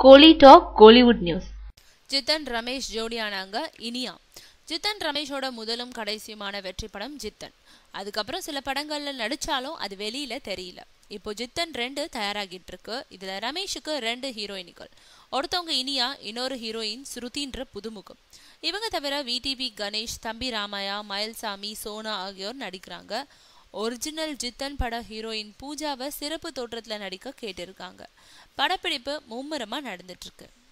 கோலி talk Kollywood news Jithan Ramesh ஜோடியானாங்க இனியா ஜித்தன் ரமேஷோட முதலும் கடைசியுமான வெற்றி படம் ஜித்தன் அதுக்கப்புறம் சில படங்கள்ல நடிச்சாலும் அது வெளியில தெரியல இப்போ ஜித்தன் ரெண்டு தயாராகிட்டு இருக்கு இதுல ரமேஷுக்கு ரெண்டு ஹீரோயினிகள் ஒருத்தவங்க இனியா இன்னொரு ஹீரோயின் ஸ்ருதின்ற புதுமுகம் இவங்க தவிர விடிபி கணேஷ் தம்பி ராமையா மயில்சாமி சோனா ஆகியோர் நடிக்கிறாங்க ஒரிஜினல் ஜித்தன் பட ஹீரோயின் பூஜாவை சிறப்பு தோற்றத்துல நடிக்க கேட்டிருக்காங்க படப்பிடிப்பு மும்முரமா நடந்துட்டு இருக்கு